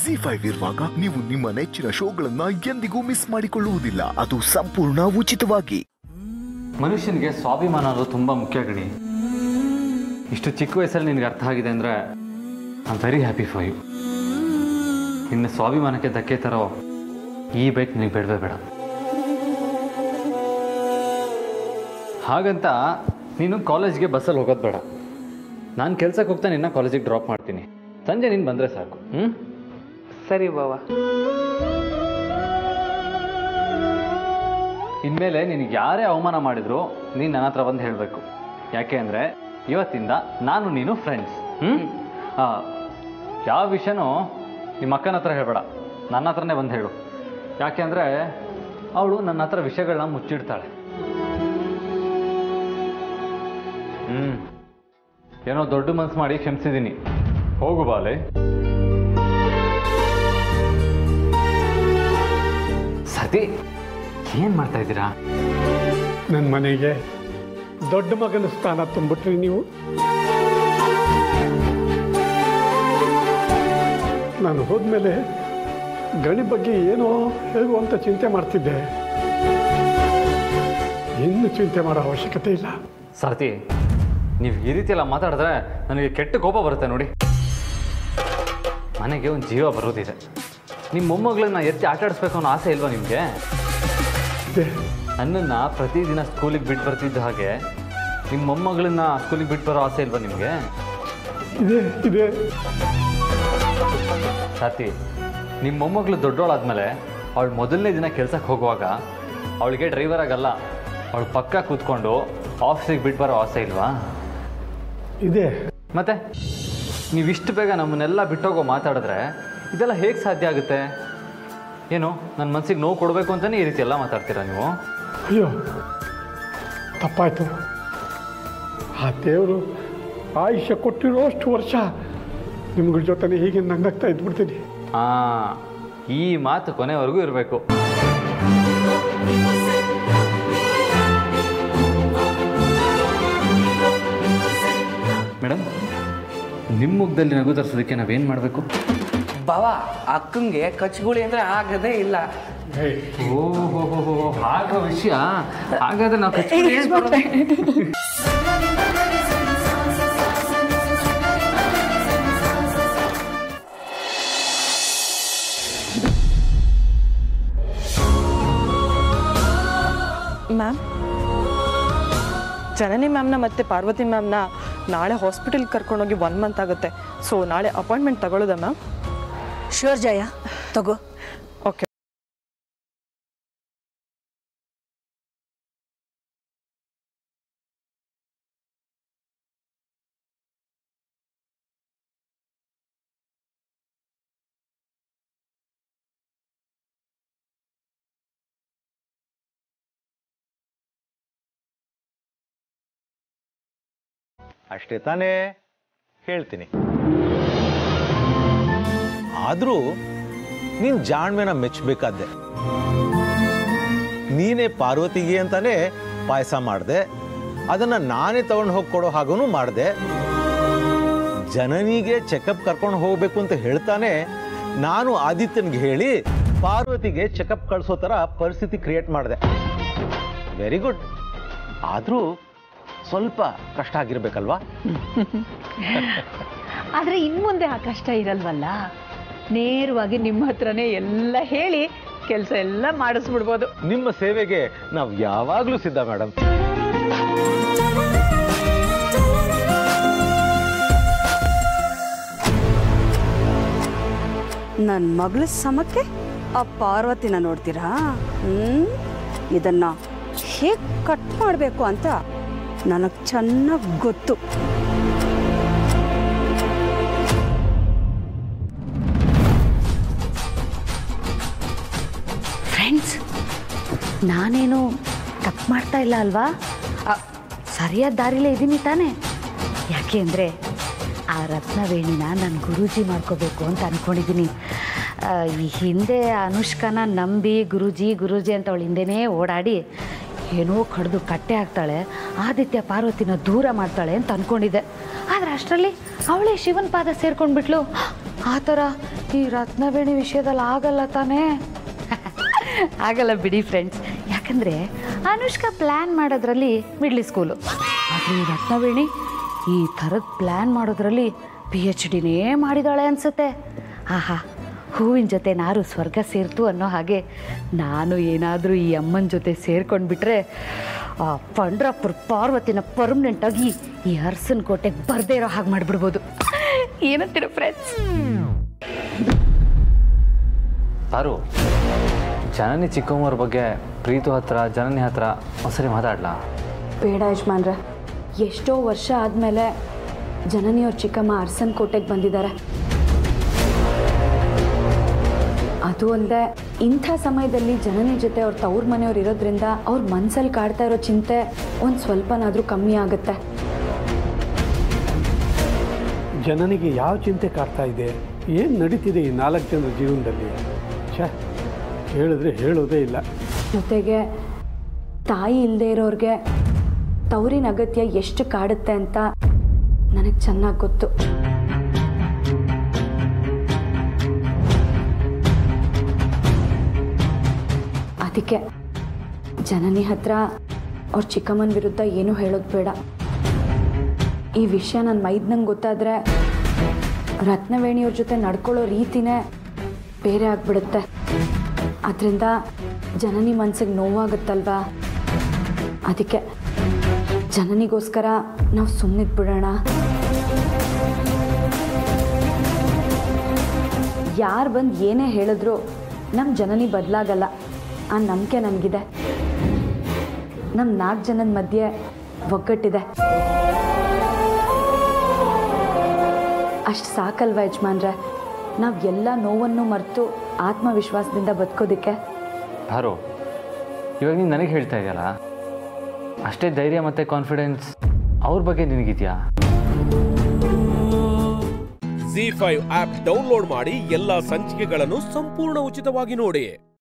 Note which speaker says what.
Speaker 1: G five ಇರುವಾಗ ನೀವು ನಿಮ್ಮ ನೆಚ್ಚಿನ ಶೋಗಳನ್ನ ಎಂದಿಗೂ ಮಿಸ್ ಮಾಡಿಕೊಳ್ಳುವುದಿಲ್ಲ ಅದು ಸಂಪೂರ್ಣ ಉಚಿತವಾಗಿ
Speaker 2: ಮನುಷ್ಯನಿಗೆ ಸ್ವಾಭಿಮಾನ ಅನ್ನೋದು ತುಂಬ ಮುಖ್ಯ ಗಣಿ ಇಷ್ಟು ಚಿಕ್ಕ ವಯಸ್ಸಲ್ಲಿ ನಿನಗೆ ಅರ್ಥ ಆಗಿದೆ ಅಂದರೆ I am very happy for you ನಿನ್ನ ಸ್ವಾಭಿಮಾನಕ್ಕೆ ಧಕ್ಕೆ ತರೋ ಈ ಬೈಕ್ ನಿನಗೆ ಬೇಡವೇ ಬೇಡ ಹಾಗಂತ ನೀನು ಕಾಲೇಜ್ಗೆ ಬಸ್ಸಲ್ಲಿ ಹೋಗೋದು ಬೇಡ ನಾನು ಕೆಲ್ಸಕ್ಕೆ ಹೋಗ್ತಾ ನಿನ್ನ ಕಾಲೇಜಿಗೆ ಡ್ರಾಪ್ ಮಾಡ್ತೀನಿ ಸಂಜೆ ನೀನು ಬಂದರೆ ಸಾಕು ಹ್ಞೂ
Speaker 3: ಸರಿ ಬಾವ
Speaker 2: ಇನ್ಮೇಲೆ ನಿನಗೆ ಯಾರೇ ಅವಮಾನ ಮಾಡಿದ್ರು ನೀನು ನನ್ನ ಹತ್ರ ಬಂದು ಹೇಳಬೇಕು ಯಾಕೆ ಅಂದರೆ ಇವತ್ತಿಂದ ನಾನು ನೀನು ಫ್ರೆಂಡ್ಸ್ ಹ್ಞೂ ಯಾವ ವಿಷಯನೂ ನಿಮ್ಮ ಅಕ್ಕನ ಹತ್ರ ಹೇಳಬೇಡ ನನ್ನ ಹತ್ರನೇ ಬಂದು ಹೇಳು ಯಾಕೆ ಅಂದರೆ ಅವಳು ನನ್ನ ಹತ್ರ ವಿಷಯಗಳನ್ನ ಮುಚ್ಚಿಡ್ತಾಳೆ ಹ್ಞೂ ಏನೋ ದೊಡ್ಡ ಮನ್ಸು ಮಾಡಿ ಕ್ಷಮಿಸಿದ್ದೀನಿ ಹೋಗು ಬಾಲೆ ಸತಿ ಏನು ಮಾಡ್ತಾ ಇದ್ದೀರಾ
Speaker 4: ನನ್ನ ಮನೆಗೆ ದೊಡ್ಡ ಮಗನ ಸ್ಥಾನ ತುಂಬಿಟ್ರಿ ನೀವು ನಾನು ಹೋದ್ಮೇಲೆ ಗಣಿ ಬಗ್ಗೆ ಏನೋ ಹೇಗೋ ಅಂತ ಚಿಂತೆ ಮಾಡ್ತಿದ್ದೆ ಇನ್ನು ಚಿಂತೆ ಮಾಡೋ ಅವಶ್ಯಕತೆ ಇಲ್ಲ
Speaker 2: ಸಾರಥಿ ನೀವು ಈ ರೀತಿ ಎಲ್ಲ ಮಾತಾಡಿದ್ರೆ ನನಗೆ ಕೆಟ್ಟ ಕೋಪ ಬರುತ್ತೆ ನೋಡಿ ಮನೆಗೆ ಒಂದು ಜೀವ ಬರೋದಿದೆ ನಿಮ್ಮ ಮೊಮ್ಮಗಳನ್ನ ಎತ್ತಿ ಆಟ ಆಡಿಸ್ಬೇಕು ಅನ್ನೋ ಆಸೆ ಇಲ್ವಾ ನಿಮಗೆ
Speaker 4: ಇದೆ
Speaker 2: ನನ್ನನ್ನು ಪ್ರತಿದಿನ ಸ್ಕೂಲಿಗೆ ಬಿಟ್ಟು ಬರ್ತಿದ್ದ ಹಾಗೆ ನಿಮ್ಮ ಮೊಮ್ಮಗಳನ್ನ ಸ್ಕೂಲಿಗೆ ಬಿಟ್ಟು ಬರೋ ಆಸೆ ಇಲ್ವಾ ನಿಮಗೆ
Speaker 4: ಇದೆ ಇದೆ
Speaker 2: ಸಾತಿ ನಿಮ್ಮ ಮೊಮ್ಮಗಳು ದೊಡ್ಡವಳಾದ್ಮೇಲೆ ಅವಳು ಮೊದಲನೇ ದಿನ ಕೆಲ್ಸಕ್ಕೆ ಹೋಗುವಾಗ ಅವಳಿಗೆ ಡ್ರೈವರ್ ಆಗಲ್ಲ ಅವಳು ಪಕ್ಕ ಕೂತ್ಕೊಂಡು ಆಫೀಸಿಗೆ ಬಿಟ್ಟು ಬರೋ ಆಸೆ ಇಲ್ವಾ
Speaker 4: ಇದೆ
Speaker 2: ಮತ್ತೆ ನೀವು ಇಷ್ಟು ಬೇಗ ನಮ್ಮನ್ನೆಲ್ಲ ಬಿಟ್ಟೋಗೋ ಮಾತಾಡಿದ್ರೆ ಇದೆಲ್ಲ ಹೇಗೆ ಸಾಧ್ಯ ಆಗುತ್ತೆ ಏನು ನನ್ನ ಮನಸ್ಸಿಗೆ ನೋವು ಕೊಡಬೇಕು ಅಂತಲೇ ಈ ರೀತಿ ಎಲ್ಲ ಮಾತಾಡ್ತೀರಾ ನೀವು
Speaker 4: ಅಯ್ಯೋ ತಪ್ಪಾಯ್ತು ಆ ದೇವರು ಆಯುಷ್ಯ ಕೊಟ್ಟಿರೋಷ್ಟು ವರ್ಷ ನಿಮ್ಗಳ ಜೊತೆ ಹೀಗೆ ನಗ್ನಗ್ತಾ ಇದ್ಬಿಡ್ತೀನಿ
Speaker 2: ಹಾಂ ಈ ಮಾತು ಕೊನೆವರೆಗೂ ಇರಬೇಕು ಮೇಡಮ್ ನಿಮ್ಮ ಮುಖದಲ್ಲಿ ನಗು ತರಿಸೋದಕ್ಕೆ ನಾವೇನು ಮಾಡಬೇಕು
Speaker 3: ಬಾವ ಅಕ್ಕಂಗೆ ಕಚ್ಗುಳಿ ಅಂದ್ರೆ ಆಗದೇ ಇಲ್ಲ
Speaker 2: ಓಹೋ ಆಗೋ ವಿಷಯ ಹಾಗಾದ್ರೆ ನಾವು ಕಚ್ಕೊಂಡು ಏನ್ ಮಾಡೋದು?
Speaker 5: ಮ್ಯಾಮ್ ಜನನಿ ಮ್ಯಾಮ್ನ ಮತ್ತು ಪಾರ್ವತಿ ಮ್ಯಾಮ್ನ ನಾಳೆ ಹಾಸ್ಪಿಟಲ್ಗೆ ಕರ್ಕೊಂಡೋಗಿ ಒನ್ ಮಂತ್ ಆಗುತ್ತೆ ಸೊ ನಾಳೆ ಅಪಾಯಿಂಟ್ಮೆಂಟ್ ತಗೊಳ್ಳೋದಾ ಮ್ಯಾಮ್
Speaker 6: ಶೋರ್ ಜಯ ತಗೋ
Speaker 5: ಓಕೆ
Speaker 7: ಅಷ್ಟೇ ತಾನೇ ಹೇಳ್ತೀನಿ ಆದರೂ ನೀನು ಜಾಣ್ಮೆನ ಮೆಚ್ಚಬೇಕಾದ್ದೆ ನೀನೇ ಪಾರ್ವತಿಗೆ ಅಂತಾನೆ ಪಾಯಸ ಮಾಡಿದೆ ಅದನ್ನು ನಾನೇ ತಗೊಂಡು ಹೋಗಿ ಕೊಡೋ ಹಾಗೂ ಮಾಡಿದೆ ಜನನಿಗೆ ಚೆಕಪ್ ಕರ್ಕೊಂಡು ಹೋಗ್ಬೇಕು ಅಂತ ಹೇಳ್ತಾನೆ ನಾನು ಆದಿತ್ಯನ್ಗೆ ಹೇಳಿ ಪಾರ್ವತಿಗೆ ಚೆಕಪ್ ಕಳಿಸೋ ಥರ ಪರಿಸ್ಥಿತಿ ಕ್ರಿಯೇಟ್ ಮಾಡಿದೆ ವೆರಿ ಗುಡ್ ಆದರೂ ಸ್ವಲ್ಪ ಕಷ್ಟ ಆಗಿರ್ಬೇಕಲ್ವಾ
Speaker 8: ಆದರೆ ಇನ್ಮುಂದೆ ಆ ಕಷ್ಟ ಇರಲ್ವಲ್ಲ ನೇರವಾಗಿ ನಿಮ್ಮ ಹತ್ರನೇ ಎಲ್ಲ ಹೇಳಿ ಕೆಲಸ ಎಲ್ಲ ಮಾಡಿಸ್ಬಿಡ್ಬೋದು
Speaker 7: ನಿಮ್ಮ ಸೇವೆಗೆ ನಾವು ಯಾವಾಗಲೂ ಸಿದ್ಧ ಮೇಡಮ್
Speaker 6: ನನ್ನ ಮಗಳ ಸಮಕ್ಕೆ ಆ ಪಾರ್ವತಿನ ನೋಡ್ತೀರಾ ಹ್ಮ್ ಇದನ್ನ ಹೇಗೆ ಕಟ್ ಮಾಡಬೇಕು ಅಂತ ನನಗೆ ಚೆನ್ನಾಗಿ ಗೊತ್ತು
Speaker 8: ಫ್ರೆಂಡ್ಸ್ ನಾನೇನು ತಪ್ಪು ಮಾಡ್ತಾ ಇಲ್ಲ ಅಲ್ವಾ ಅ, ಸರಿಯಾದ ದಾರಿಲೇ ಇದ್ದೀನಿ ತಾನೇ ಯಾಕೆ ಅಂದರೆ ಆ ರತ್ನವೇಣಿನ ನಾನು ಗುರೂಜಿ ಮಾಡ್ಕೋಬೇಕು ಅಂತ ಅಂದ್ಕೊಂಡಿದ್ದೀನಿ ಆ, ಈ ಹಿಂದೆ ಅನುಷ್ಕನ ನಂಬಿ ಗುರೂಜಿ ಗುರೂಜಿ ಅಂತ ಅವಳು ಹಿಂದೆನೇ ಓಡಾಡಿ ಏನೋ ಕಡ್ದು ಕಟ್ಟೆ ಹಾಕ್ತಾಳೆ ಆದಿತ್ಯ ಪಾರ್ವತಿನ ದೂರ ಮಾಡ್ತಾಳೆ ಅಂತ ಅಂದ್ಕೊಂಡಿದ್ದೆ ಆದರೆ ಅಷ್ಟರಲ್ಲಿ ಅವಳೇ ಶಿವನ ಪಾದ ಸೇರ್ಕೊಂಡ್ಬಿಟ್ಲು ಆ ಥರ ಈ ರತ್ನವೇಣಿ ವಿಷಯದಲ್ಲಿ ಆಗಲ್ಲ ತಾನೇ ಆಗಲ್ಲ ಬಿಡಿ ಫ್ರೆಂಡ್ಸ್ ಯಾಕಂದರೆ ಅನುಷ್ಕಾ ಪ್ಲ್ಯಾನ್ ಮಾಡೋದ್ರಲ್ಲಿ ಮಿಡ್ಲ್ ಸ್ಕೂಲು ಆದರೆ ಈ ರತ್ನವೇಣಿ ಈ ಥರದ ಪ್ಲ್ಯಾನ್ ಮಾಡೋದ್ರಲ್ಲಿ ಪಿ ಎಚ್ ಡಿನೇ ಮಾಡಿದಾಳೆ ಅನಿಸುತ್ತೆ ಆಹಾ ಹೂವಿನ ಜೊತೆ ನಾರು ಸ್ವರ್ಗ ಸೇರ್ತು ಅನ್ನೋ ಹಾಗೆ ನಾನು ಏನಾದರೂ ಈ ಅಮ್ಮನ ಜೊತೆ ಸೇರ್ಕೊಂಡ್ಬಿಟ್ರೆ ಆ ಪಂಡ್ರಪ್ಪರ ಪಾರ್ವತಿನ ಪರ್ಮನೆಂಟಾಗಿ ಈ ಅರಸನ ಕೋಟೆಗೆ ಬರ್ದೇ ಇರೋ ಹಾಗೆ ಮಾಡಿಬಿಡ್ಬೋದು ಏನಂತೀರ ಫ್ರೆಂಡ್ಸ್
Speaker 2: ಪಾರು ಜನನಿ ಚಿಕ್ಕಮ್ಮವ್ರ ಬಗ್ಗೆ ಪ್ರೀತು ಹತ್ರ ಜನನಿ ಹತ್ರ ಒಂದ್ಸರಿ ಮಾತಾಡ್ಲಾ
Speaker 9: ಬೇಡ ಯಜಮಾನ್ರೆ ಎಷ್ಟೋ ವರ್ಷ ಆದಮೇಲೆ ಜನನಿಯವ್ರ ಚಿಕ್ಕಮ್ಮ ಅರಸನ್ ಕೋಟೆಗೆ ಬಂದಿದ್ದಾರೆ ಅದು ಅಲ್ಲದೆ ಇಂಥ ಸಮಯದಲ್ಲಿ ಜನನಿ ಜೊತೆ ಅವ್ರ ತವ್ರ ಮನೆಯವ್ರು ಇರೋದ್ರಿಂದ ಅವ್ರ ಮನ್ಸಲ್ಲಿ ಕಾಡ್ತಾ ಇರೋ ಚಿಂತೆ ಒಂದು ಸ್ವಲ್ಪನಾದರೂ ಕಮ್ಮಿ ಆಗುತ್ತೆ
Speaker 4: ಜನನಿಗೆ ಯಾವ ಚಿಂತೆ ಕಾಡ್ತಾ ಇದೆ ಏನು ನಡೀತಿದೆ ಈ ನಾಲ್ಕು ಜನರ ಜೀವನದಲ್ಲಿ ಛೇ ಹೇಳಿದ್ರೆ ಹೇಳೋದೇ ಇಲ್ಲ
Speaker 9: ಜೊತೆಗೆ ತಾಯಿ ಇಲ್ಲದೆ ಇರೋರಿಗೆ ತವರಿನ ಅಗತ್ಯ ಎಷ್ಟು ಕಾಡುತ್ತೆ ಅಂತ ನನಗೆ ಚೆನ್ನಾಗಿ ಗೊತ್ತು ಅದಕ್ಕೆ ಜನನಿ ಹತ್ರ ಅವ್ರ ಚಿಕ್ಕಮ್ಮನ ವಿರುದ್ಧ ಏನೂ ಹೇಳೋದು ಬೇಡ ಈ ವಿಷಯ ನನ್ನ ಮೈದ್ನಂಗೆ ಗೊತ್ತಾದರೆ ರತ್ನವೇಣಿಯವ್ರ ಜೊತೆ ನಡ್ಕೊಳ್ಳೋ ರೀತಿನೇ ಬೇರೆ ಆಗ್ಬಿಡುತ್ತೆ ಅದರಿಂದ ಜನನಿ ಮನ್ಸಿಗೆ ನೋವಾಗುತ್ತಲ್ವಾ ಅದಕ್ಕೆ ಜನನಿಗೋಸ್ಕರ ನಾವು ಸುಮ್ಮನಿದ್ಬಿಡೋಣ ಯಾರು ಬಂದು ಏನೇ ಹೇಳಿದ್ರು ನಮ್ಮ ಜನನಿ ಬದಲಾಗಲ್ಲ ಆ ನಂಬಿಕೆ ನನಗಿದೆ ನಮ್ಮ ನಾಲ್ಕು ಜನದ ಮಧ್ಯೆ ಒಗ್ಗಟ್ಟಿದೆ ಅಷ್ಟು ಸಾಕಲ್ವಾ ಯಜಮಾನ್ರೆ ನಾವು ಎಲ್ಲ ನೋವನ್ನು ಮರೆತು ಆತ್ಮವಿಶ್ವಾಸದಿಂದ ಬದುಕೋದಕ್ಕೆ
Speaker 2: ಪಾರು ಇವಾಗ ನೀನು ನನಗೆ ಹೇಳ್ತಾ ಇದೆಯಲ್ಲ ಅಷ್ಟೇ ಧೈರ್ಯ ಮತ್ತು ಕಾನ್ಫಿಡೆನ್ಸ್ ಅವ್ರ ಬಗ್ಗೆ ನಿನಗಿದೆಯಾ
Speaker 10: ಜಿ ಫೈವ್ ಆಪ್ ಡೌನ್ಲೋಡ್ ಮಾಡಿ ಎಲ್ಲಾ ಸಂಚಿಕೆಗಳನ್ನು ಸಂಪೂರ್ಣ ಉಚಿತವಾಗಿ ನೋಡಿ